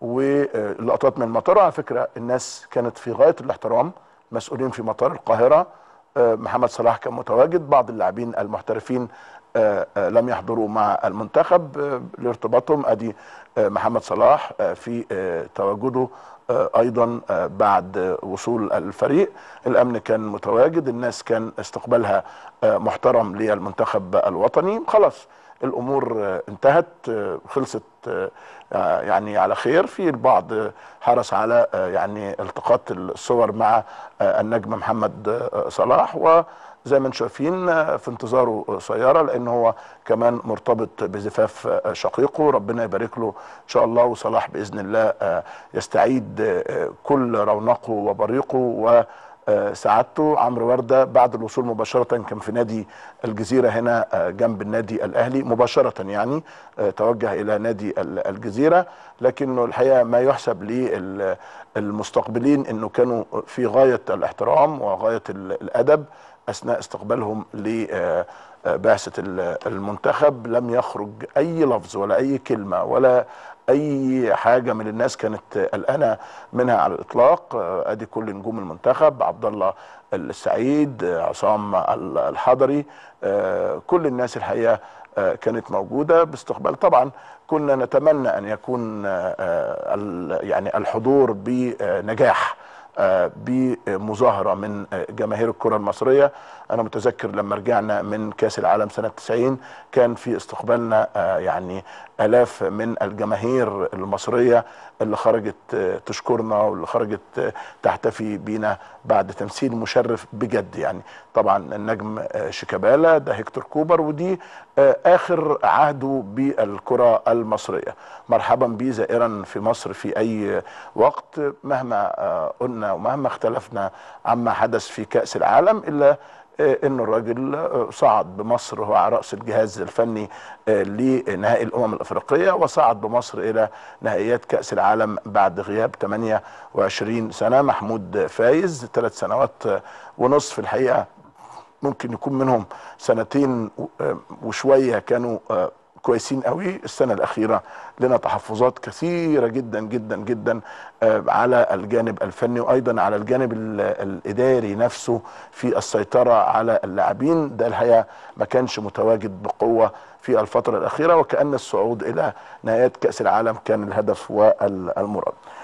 واللقطات من المطار على فكره الناس كانت في غايه الاحترام مسؤولين في مطار القاهره آه، محمد صلاح كان متواجد بعض اللاعبين المحترفين آه، آه، لم يحضروا مع المنتخب آه، لارتباطهم ادي آه، محمد صلاح آه، في آه، تواجده آه، ايضا آه، بعد آه، وصول الفريق الامن كان متواجد الناس كان استقبالها آه، محترم للمنتخب الوطني خلاص الامور آه، انتهت آه، خلصت آه، آه، يعني على خير في البعض آه، حرص على آه، يعني التقاط الصور مع آه، النجم محمد آه، صلاح وزي ما انتم شايفين آه، في انتظاره سياره لان هو كمان مرتبط بزفاف آه، شقيقه ربنا يبارك له ان شاء الله وصلاح باذن الله آه، يستعيد آه، كل رونقه وبريقه و آه، سعادته عمرو ورده بعد الوصول مباشره كان في نادي الجزيره هنا آه، جنب النادي الاهلي مباشره يعني آه، توجه الى نادي ال- الجزيره لكنه الحقيقه ما يحسب للمستقبلين انه كانوا في غايه الاحترام وغايه ال- الادب اثناء استقبالهم لبعثه المنتخب لم يخرج اي لفظ ولا اي كلمه ولا اي حاجه من الناس كانت قلقانه منها على الاطلاق آه، ادي كل نجوم المنتخب عبد الله السعيد آه، عصام ال- الحضري آه، كل الناس الحقيقه آه، كانت موجوده باستقبال طبعا كنا نتمنى ان يكون آه، آه، ال- يعني الحضور بنجاح آه، بمظاهره من آه، جماهير الكره المصريه انا متذكر لما رجعنا من كاس العالم سنه 90 كان في استقبالنا آه، يعني الاف من الجماهير المصريه اللي خرجت آه، تشكرنا واللي خرجت آه، تحتفي بينا بعد تمثيل مشرف بجد يعني طبعا النجم آه، شيكابالا ده هيكتور كوبر ودي آه، اخر عهده بالكره المصريه مرحبا بيه زائرا في مصر في اي وقت مهما آه، قلنا ومهما اختلفنا عما حدث في كاس العالم الا آه، انه الراجل آه، صعد بمصر هو على راس الجهاز الفني آه، لنهائي الامم الافريقيه وصعد بمصر الى نهائيات كاس العالم بعد غياب 28 سنه محمود فايز ثلاث سنوات آه، ونصف الحقيقه ممكن يكون منهم سنتين و- آه، وشويه كانوا آه، كويسين قوي السنه الاخيره لنا تحفظات كثيره جدا جدا جدا آه، على الجانب الفني وايضا على الجانب ال- الاداري نفسه في السيطره على اللاعبين ده الحقيقه ما كانش متواجد بقوه في الفتره الاخيره وكان الصعود الى نهايات كاس العالم كان الهدف والمراد